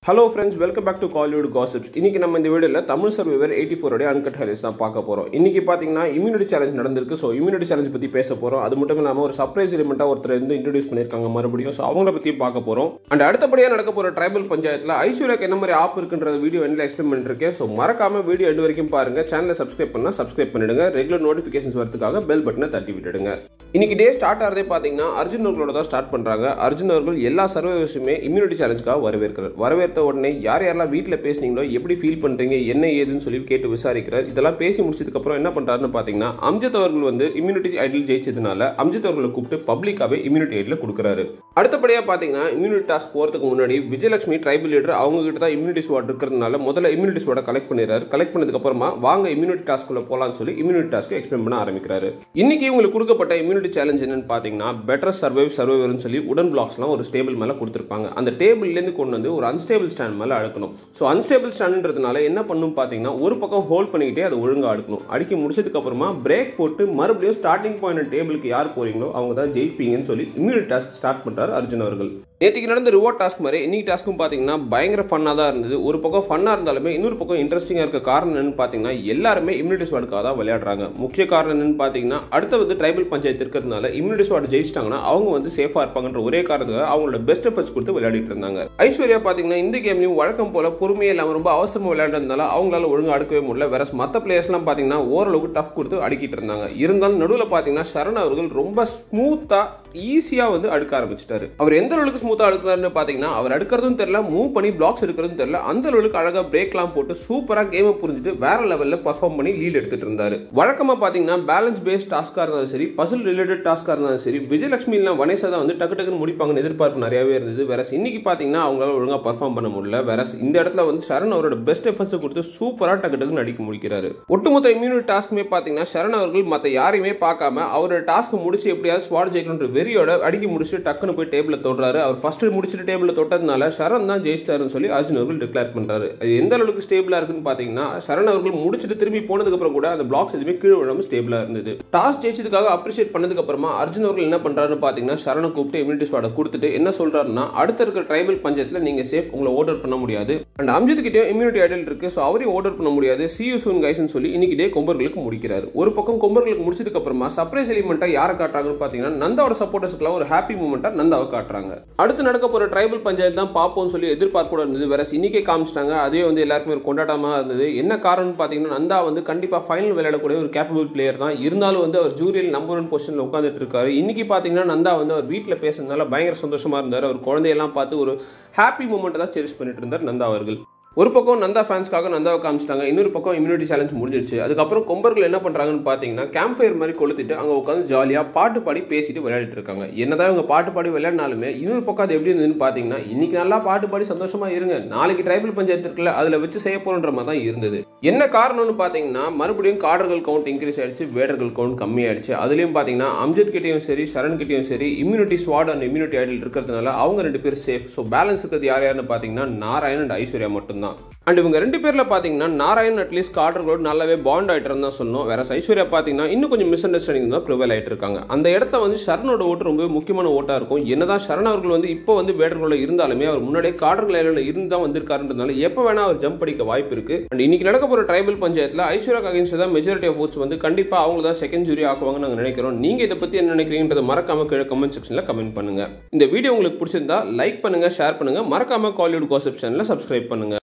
hello friends welcome back to Kollywood gossips இன்னைக்கு நம்ம இந்த வீடியோவில் தமிழ் சர்வைவர் எயிட்டி ஃபோரோட அன்கட் ஹைலைட்ஸ் தான் பார்க்க போகிறோம் இன்னைக்கு பார்த்தீங்கன்னா இம்யூனிட்டி சேலஞ்ச் நடந்திருக்கு ஸோ இம்யூனிட்டி சேலஞ்ச் பற்றி பேச போகிறோம் அது மட்டும் இல்லாமல் ஒரு சர்ப்ரைஸ் எலிமெண்ட்டாக ஒருத்தர் வந்து இன்ட்ரடியூஸ் பண்ணியிருக்காங்க மறுபடியும் ஸோ அவங்கள பற்றி பார்க்க போகிறோம் அண்ட் அடுத்தபடியாக நடக்க போகிற ட்ரைபல் பஞ்சாயத்தில் ஐஸ்வர்யாக்கு என்ன மாதிரி ஆப் இருக்குன்ற வீடியோ எண்டில் எக்ஸ்பிளைன் பண்ணிருக்கேன் ஸோ மறக்காம வீடியோ எண்டு வரைக்கும் பாருங்க சேனலை சப்ஸ்கிரைப் பண்ணால் சப்ஸ்கிரைப் பண்ணிடுங்க ரெகுலர் நோட்டிஃபிகேஷன்ஸ் வரதுக்காக பெல் பட்டனை தட்டி விட்டுடுங்க இன்னைக்கு டே ஸ்டார்ட் ஆகிறதே பார்த்தீங்கன்னா அர்ஜுன் அவர்களோட தான் ஸ்டார்ட் பண்ணுறாங்க அர்ஜுன் அவர்கள் எல்லா சர்வைவர்ஸுமே இம்யூனிட்டி சேலஞ்சுக்காக வரவேற்கிறார் வரவேற்ற உடனே யார் யாரெல்லாம் வீட்டில் பேசுனீங்களோ எப்படி ஃபீல் பண்ணுறீங்க என்ன ஏதுன்னு சொல்லி கேட்டு விசாரிக்கிறார் இதெல்லாம் பேசி முடிச்சதுக்கப்புறம் என்ன பண்ணுறாருன்னு பார்த்தீங்கன்னா அம்ஜித் அவர்கள் வந்து இம்யூனிட்டி ஐடியில் ஜெயிச்சதுனால அம்ஜித் அவர்களை கூப்பிட்டு பப்ளிக்காகவே இம்யூனிட்டி ஐடியில் கொடுக்குறாரு அடுத்தபடியாக பார்த்தீங்கன்னா இம்யூனிட்டி டாஸ்க் போகிறதுக்கு முன்னாடி விஜயலட்சுமி ட்ரைபல் லீடர் அவங்க கிட்ட தான் இம்யூனிட்டி ஸ்வாட் இருக்கிறதுனால முதல்ல இம்யூனிட்டி ஸ்வாட கலெக்ட் பண்ணிடுறாரு கலெக்ட் பண்ணதுக்கப்புறமா வாங்க இம்யூனிட்டி டாஸ்க்குள்ள போகலான்னு சொல்லி இம்யூனிட்டி டாஸ்க்கு எக்ஸ்பிளைன் பண்ண ஆரம்பிக்கிறாரு இன்னைக்கு உங்களுக்கு கொடுக்கப்பட்ட இம்யூனிட்டி சேலஞ்ச் என்னன்னு பார்த்தீங்கன்னா பெட்டர் சர்வைவ் சர்வைவர்னு சொல்லி உடன் பிளாக்ஸ்லாம் ஒரு ஸ்டேபிள் மேலே கொடுத்துருப்பாங்க அந்த டேபிள்லேருந்து கொண்டு வந்து ஒரு அன்ஸ்டேபிள் ஸ்டாண்ட் மேலே அடுக்கணும் ஸோ அன்ஸ்டேபிள் ஸ்டாண்டுன்றதுனால என்ன பண்ணும் பார்த்தீங்கன்னா ஒரு பக்கம் ஹோல்ட் பண்ணிக்கிட்டே அதை ஒழுங்காக அடுக்கணும் அடுக்கி முடிச்சதுக்கு அப்புறமா பிரேக் போட்டு மறுபடியும் ஸ்டார்டிங் பாயிண்ட் டேபிளுக்கு யார் போறீங்களோ அவங்க தான் ஜெயிப்பீங்கன்னு சொல்லி இம்யூனிட்டி டாஸ்க் ஸ்டார்ட் பண்ணுறாரு அர்ஜுன் அவர்கள் நேற்றுக்கு நடந்த ரிவார்ட் டாஸ்க் மாதிரி இன்னைக்கு டாஸ்க்கும் பார்த்தீங்கன்னா பயங்கர ஃபன்னாக தான் இருந்தது ஒரு பக்கம் ஃபன்னாக இருந்தாலுமே இன்னொரு பக்கம் இன்ட்ரெஸ்டிங்காக இருக்க காரணம் என்னன்னு பார்த்தீங்கன்னா எல்லாருமே இம்யூனிட்டி ஸ்வாடுக்காக தான் விளையாடுறாங்க முக்கிய காரணம் என்னன்னு பார்த்தீங்கன்னா அடுத்த வந்து ட்ரைபல் பஞ்சாயத்து இருக்கிறதுனால இம்யூனிட்டி ஸ்வாட் ஜெயிச்சிட்டாங்கன்னா அவங்க வந்து சேஃபாக இருப்பாங்கன்ற ஒரே காரணத்துக்காக அவங்களோட பெஸ்ட் எஃபர்ட்ஸ் கொடுத்து விளையாடிட்டு இருந்தாங்க ஐஸ்வர்யா பார்த்தீங்கன்னா இந்த கேம்லையும் வழக்கம் போல பொறுமையே இல்லாமல் ரொம்ப அவசரமாக விளையாடுறதுனால அவங்களால ஒழுங்காக அடுக்கவே முடியல வேற மற்ற பிளேயர்ஸ்லாம் பார்த்தீங்கன்னா ஓரளவுக்கு டஃப் கொடுத்து அடிக்கிட்டு இருந்தாங்க இருந்தாலும் நடுவில் பார்த்தீங்கன்னா சரண் அவர்கள் ரொம்ப ஸ்மூத்தாக ஈஸியாக வந்து அடுக்க ஆரம்பிச்சிட்டாரு அவர் எந்த அளவுக்கு ஸ்மூத்தாக அடுக்கிறாருன்னு பார்த்தீங்கன்னா அவர் அடுக்கிறதும் தெரியல மூவ் பண்ணி பிளாக்ஸ் எடுக்கிறதும் தெரியல அந்த அளவுக்கு அழகாக பிரேக்லாம் போட்டு சூப்பராக கேமை புரிஞ்சுட்டு வேற லெவலில் பர்ஃபார்ம் பண்ணி லீட் எடுத்துட்டு இருந்தாரு வழக்கமாக பார்த்தீங்கன்னா பேலன்ஸ் பேஸ்ட் டாஸ்க்காக இருந்தாலும் சரி பசில் ரிலேட்டட் டாஸ்க்காக இருந்தாலும் சரி விஜயலட்சுமி இல்லை வனேசா தான் வந்து டக்கு டக்குன்னு முடிப்பாங்கன்னு எதிர்பார்ப்பு நிறையவே இருந்தது வேற இன்னைக்கு பார்த்தீங்கன்னா அவங்களால ஒழுங்காக பர்ஃபார்ம் பண்ண முடியல வேற இந்த இடத்துல வந்து சரண் அவரோட பெஸ்ட் எஃபர்ட்ஸ் கொடுத்து சூப்பராக டக்கு டக்குன்னு அடிக்க முடிக்கிறாரு ஒட்டுமொத்த இம்யூனிட்டி டாஸ்க்குமே பார்த்தீங்கன்னா சரண் அவர்கள் மற்ற யாரையுமே பார்க்காம அவரோட டாஸ்க் முடிச்சு எப்படியாவது ஸ்வாட் ஜெயிக்கணுன்ற வெறியோட அடிக்க முடிச்சுட்டு டக்குன்னு போய் டேபிளில் தொடுறாரு அவர் ஃபர்ஸ்ட் முடிச்சுட்டு டேபிளில் தொட்டதுனால சரண் தான் ஜெயிச்சிட்டாருன்னு சொல்லி அர்ஜுன் அவர்கள் டிக்ளேர் பண்றாரு அது எந்த அளவுக்கு ஸ்டேபிளா இருக்குன்னு பாத்தீங்கன்னா சரண் அவர்கள் முடிச்சுட்டு திரும்பி போனதுக்கு அப்புறம் கூட அந்த பிளாக்ஸ் எதுவுமே கீழே விழாம ஸ்டேபிளா இருந்தது டாஸ் ஜெயிச்சதுக்காக அப்ரிஷியேட் பண்ணதுக்கு அப்புறமா அர்ஜுன் அவர்கள் என்ன பண்றாருன்னு பாத்தீங்கன்னா சரணை கூப்பிட்டு இம்யூனிட்டி ஸ்வாட கொடுத்துட்டு என்ன சொல்றாருன்னா அடுத்த இருக்கிற ட்ரைபல் பஞ்சாயத்துல நீங்க சேஃப் உங்களை ஆர்டர் பண்ண முடியாது அண்ட் அம்ஜித் கிட்டே இம்யூனிட்டி ஐடல் இருக்கு ஸோ அவரையும் ஆர்டர் பண்ண முடியாது சி யூ சூன் கைஸ்னு சொல்லி இன்னைக்கு டே கொம்பர்களுக்கு முடிக்கிறாரு ஒரு பக்கம் கொம்பர்களுக்கு முடிச்சதுக்கு அப்புறமா சர்ப்ரைஸ் எலிமெண்டா யாரை காட்டுறாங்கன்னு பாத்தீங்கன்னா நந்தாவோட சப்போர்ட்டர்ஸ்க்குலாம் ஒரு ஹாப்பி மூமெண்டா நந்தாவை காட்டுறாங்க அடுத்து நடக்க போற ட்ரைபல் பஞ்சாயத்து தான் பார்ப்போம்னு சொல்லி எதிர்பார்ப்பு இருந்தது வேற இன்னைக்கே காமிச்சிட்டாங்க அதே வந்து எல்லாருக்குமே ஒரு கொண்டாட்டமா இருந்தது என்ன காரணம்னு பாத்தீங்கன்னா நந்தா வந்து கண்டிப்பா ஃபைனல் விளையாடக்கூடிய ஒரு கேப்பபிள் பிளேயர் தான் இருந்தாலும் வந்து அவர் ஜூரியல் நம்பர் ஒன் பொசிஷன்ல உட்காந்துட்டு இருக்காரு இன்னைக்கு பாத்தீங்கன்னா நந்தா வந்து அவர் வீட்டில் பேசுறதுனால பயங்கர சந்தோஷமா இருந்தார் அவர் குழந்தையெல்லாம் பார்த்து ஒரு ஹாப்பி மூமெண்ட் தான் செரிஷ் பண்ணிட்டு இருந்தார் நந்தா அவர்கள் ஒரு பக்கம் நந்தா ஃபேன்ஸ்க்காக நந்தாவை காமிச்சிட்டாங்க இன்னொரு பக்கம் இம்யூனிட்டி சேலஞ்ச் முடிஞ்சிருச்சு அதுக்கப்புறம் கொம்பர்கள் என்ன பண்ணுறாங்கன்னு பார்த்தீங்கன்னா கேம்ப் ஃபயர் மாதிரி கொளுத்திட்டு அங்கே உட்காந்து ஜாலியாக பாட்டு பாடி பேசிட்டு விளையாடிட்டு இருக்காங்க என்னதான் இவங்க பாட்டு பாடி விளையாடினாலுமே இன்னொரு பக்கம் அது எப்படி இருந்ததுன்னு பார்த்தீங்கன்னா இன்னைக்கு நல்லா பாட்டு பாடி சந்தோஷமா இருங்க நாளைக்கு ட்ரைபல் பஞ்சாயத்து இருக்குல்ல அதில் வச்சு செய்ய போறன்ற மாதிரி தான் இருந்தது என்ன காரணம்னு பார்த்தீங்கன்னா மறுபடியும் காடர்கள் கவுண்ட் இன்க்ரீஸ் ஆயிடுச்சு வேடர்கள் கவுண்ட் கம்மியாயிடுச்சு அதுலேயும் பார்த்தீங்கன்னா அம்ஜத் கிட்டேயும் சரி சரண் கிட்டேயும் சரி immunity sword and immunity idol இருக்கிறதுனால அவங்க ரெண்டு பேரும் சேஃப் ஸோ பேலன்ஸ் இருக்கிறது யார் யாருன்னு பார்த்தீங்கன்னா நாராயண் அண்ட் ஐஸ்வர்யா மட்டும்தான் தான் அண்ட் இவங்க ரெண்டு பேரில் பார்த்தீங்கன்னா நாராயண் அட்லீஸ்ட் கார்டர்களோடு நல்லாவே பாண்ட் ஆகிட்டு தான் சொல்லணும் வேற ஐஸ்வர்யா பார்த்தீங்கன்னா இன்னும் கொஞ்சம் மிஸ் அண்டர்ஸ்டாண்டிங் தான் ப்ரிவல் ஆகிட்டு இருக்காங்க அந்த இடத்த வந்து சரணோட ஓட்டு ரொம்ப முக்கியமான ஓட்டாக இருக்கும் என்னதான் சரண் அவர்கள் வந்து இப்போ வந்து வேடர்களோட இருந்தாலுமே அவர் முன்னாடியே கார்டர்கள் ஏரியாவில் இருந்து தான் வந்திருக்காருன்றதுனால எப்போ வேணா அவர் ஜம்ப் அடிக்க வாய்ப்பு இருக்கு அண்ட் இன்னைக்கு நடக்க போகிற ட்ரைபல் பஞ்சாயத்தில் ஐஸ்வர்யா அகேன்ஸ்ட் தான் மெஜாரிட்டி ஆஃப் ஓட்ஸ் வந்து கண்டிப்பாக அவங்க தான் செகண்ட் ஜூரி ஆக்குவாங்கன்னு நாங்கள் நினைக்கிறோம் நீங்கள் இதை பற்றி என்ன நினைக்கிறீங்கன்றதை மறக்காம கீழே கமெண்ட் செக்ஷனில் கமெண்ட் பண்ணுங்க இந்த வீடியோ உங்களுக்கு பிடிச்சிருந்தா லைக் பண்ணுங்க ஷேர் பண்ணுங்க மறக்காம காலிவுட் காசப் சேனலை சப்ஸ்கிரைப் பண்ணுங்க